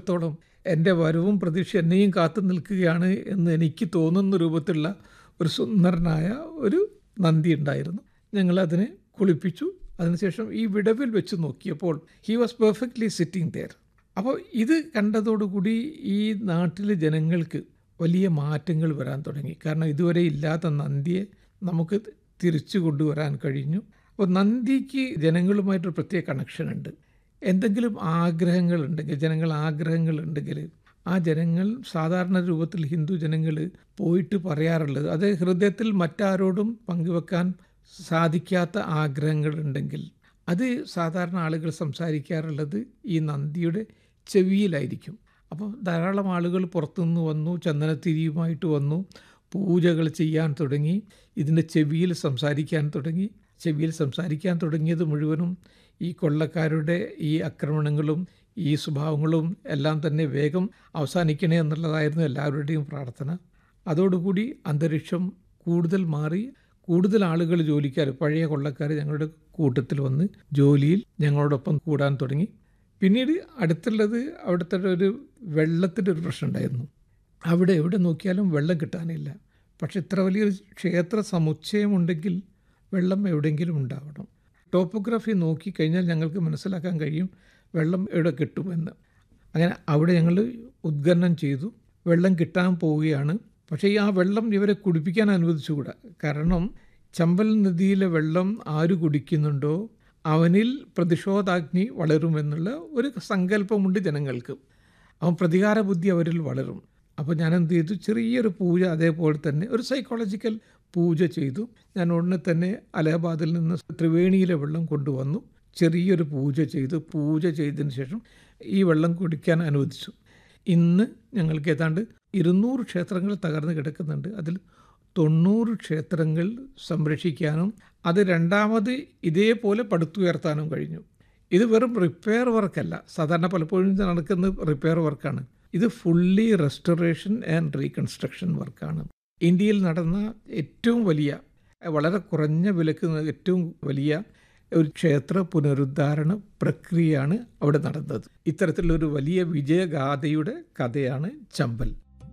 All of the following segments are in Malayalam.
കാലത്തോളം എൻ്റെ വരവും പ്രതീക്ഷ എന്നെയും കാത്തു നിൽക്കുകയാണ് എന്ന് എനിക്ക് തോന്നുന്ന രൂപത്തിലുള്ള ഒരു സുന്ദരനായ ഒരു നന്ദി ഉണ്ടായിരുന്നു ഞങ്ങളതിനെ കുളിപ്പിച്ചു അതിനുശേഷം ഈ വിടവിൽ വെച്ച് നോക്കിയപ്പോൾ he was perfectly sitting there അപ്പോൾ ഇത് കണ്ടതോടുകൂടി ഈ നാട്ടിലെ ജനങ്ങൾക്ക് വലിയ മാറ്റങ്ങൾ വരാൻ തുടങ്ങി കാരണം ഇതുവരെ ഇല്ലാത്ത നന്ദിയെ നമുക്ക് തിരിച്ചു കൊണ്ടുവരാൻ കഴിഞ്ഞു അപ്പോൾ നന്ദിക്ക് ജനങ്ങളുമായിട്ടൊരു പ്രത്യേക കണക്ഷൻ ഉണ്ട് എന്തെങ്കിലും ആഗ്രഹങ്ങളുണ്ടെങ്കിൽ ജനങ്ങൾ ആഗ്രഹങ്ങളുണ്ടെങ്കിൽ ആ ജനങ്ങൾ സാധാരണ രൂപത്തിൽ ഹിന്ദു ജനങ്ങൾ പോയിട്ട് പറയാറുള്ളത് അത് ഹൃദയത്തിൽ മറ്റാരോടും പങ്കുവെക്കാൻ സാധിക്കാത്ത ആഗ്രഹങ്ങളുണ്ടെങ്കിൽ അത് സാധാരണ ആളുകൾ സംസാരിക്കാറുള്ളത് ഈ നന്ദിയുടെ ചെവിയിലായിരിക്കും അപ്പോൾ ധാരാളം ആളുകൾ പുറത്തുനിന്ന് വന്നു ചന്ദനത്തിരിയുമായിട്ട് വന്നു പൂജകൾ ചെയ്യാൻ തുടങ്ങി ഇതിൻ്റെ ചെവിയിൽ സംസാരിക്കാൻ തുടങ്ങി ചെവിയിൽ സംസാരിക്കാൻ തുടങ്ങിയത് മുഴുവനും ഈ കൊള്ളക്കാരുടെ ഈ ആക്രമണങ്ങളും ഈ സ്വഭാവങ്ങളും എല്ലാം തന്നെ വേഗം അവസാനിക്കണേ എന്നുള്ളതായിരുന്നു എല്ലാവരുടെയും പ്രാർത്ഥന അതോടുകൂടി അന്തരീക്ഷം കൂടുതൽ മാറി കൂടുതൽ ആളുകൾ ജോലിക്കാർ പഴയ കൊള്ളക്കാർ ഞങ്ങളുടെ കൂട്ടത്തിൽ വന്ന് ജോലിയിൽ ഞങ്ങളോടൊപ്പം കൂടാൻ തുടങ്ങി പിന്നീട് അടുത്തുള്ളത് അവിടുത്തെ ഒരു വെള്ളത്തിൻ്റെ ഒരു പ്രശ്നം ഉണ്ടായിരുന്നു അവിടെ എവിടെ നോക്കിയാലും വെള്ളം കിട്ടാനില്ല പക്ഷെ ഇത്ര വലിയൊരു ക്ഷേത്ര സമുച്ചയമുണ്ടെങ്കിൽ വെള്ളം എവിടെയെങ്കിലും ഉണ്ടാവണം ടോപ്പോഗ്രാഫി നോക്കിക്കഴിഞ്ഞാൽ ഞങ്ങൾക്ക് മനസ്സിലാക്കാൻ കഴിയും വെള്ളം എവിടെ കിട്ടുമെന്ന് അങ്ങനെ അവിടെ ഞങ്ങൾ ഉദ്ഘാടനം ചെയ്തു വെള്ളം കിട്ടാൻ പോവുകയാണ് പക്ഷേ ഈ ആ വെള്ളം ഇവരെ കുടിപ്പിക്കാൻ അനുവദിച്ചുകൂടാ കാരണം ചമ്പൽ നദിയിലെ വെള്ളം ആര് കുടിക്കുന്നുണ്ടോ അവനിൽ പ്രതിഷോധാഗ്നി വളരുമെന്നുള്ള ഒരു സങ്കല്പമുണ്ട് ജനങ്ങൾക്ക് അവൻ പ്രതികാര ബുദ്ധി അവരിൽ വളരും അപ്പോൾ ഞാൻ എന്ത് ചെയ്തു ചെറിയൊരു പൂജ അതേപോലെ തന്നെ ഒരു സൈക്കോളജിക്കൽ പൂജ ചെയ്തു ഞാൻ ഉടനെ തന്നെ അലഹബാദിൽ നിന്ന് ത്രിവേണിയിലെ വെള്ളം കൊണ്ടുവന്നു ചെറിയൊരു പൂജ ചെയ്തു പൂജ ചെയ്തതിന് ശേഷം ഈ വെള്ളം കുടിക്കാൻ അനുവദിച്ചു ഇന്ന് ഞങ്ങൾക്ക് ഏതാണ്ട് ഇരുന്നൂറ് ക്ഷേത്രങ്ങൾ തകർന്ന് കിടക്കുന്നുണ്ട് അതിൽ തൊണ്ണൂറ് ക്ഷേത്രങ്ങൾ സംരക്ഷിക്കാനും അത് രണ്ടാമത് ഇതേപോലെ പടുത്തുയർത്താനും കഴിഞ്ഞു ഇത് വെറും റിപ്പയർ വർക്കല്ല സാധാരണ പലപ്പോഴും ഇത് നടക്കുന്ന റിപ്പയർ വർക്കാണ് ഇത് ഫുള്ളി റെസ്റ്റോറേഷൻ ആൻഡ് റീകൺസ്ട്രക്ഷൻ വർക്കാണ് ഇന്ത്യയിൽ നടന്ന ഏറ്റവും വലിയ വളരെ കുറഞ്ഞ വിലക്ക് ഏറ്റവും വലിയ ഒരു ക്ഷേത്ര പുനരുദ്ധാരണ പ്രക്രിയയാണ് അവിടെ നടന്നത് ഇത്തരത്തിലൊരു വലിയ വിജയഗാഥയുടെ കഥയാണ് ചമ്പൽ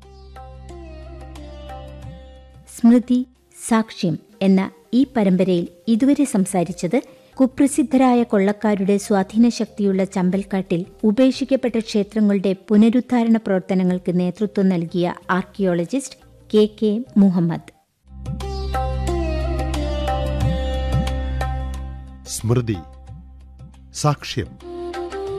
സ്മൃതി സാക്ഷ്യം എന്ന ഈ പരമ്പരയിൽ ഇതുവരെ സംസാരിച്ചത് കുപ്രസിദ്ധരായ കൊള്ളക്കാരുടെ സ്വാധീനശക്തിയുള്ള ചമ്പൽക്കാട്ടിൽ ഉപേക്ഷിക്കപ്പെട്ട ക്ഷേത്രങ്ങളുടെ പുനരുദ്ധാരണ പ്രവർത്തനങ്ങൾക്ക് നേതൃത്വം നൽകിയ ആർക്കിയോളജിസ്റ്റ് കെ കെ മുഹമ്മദ് സ്മൃതി സാക്ഷ്യം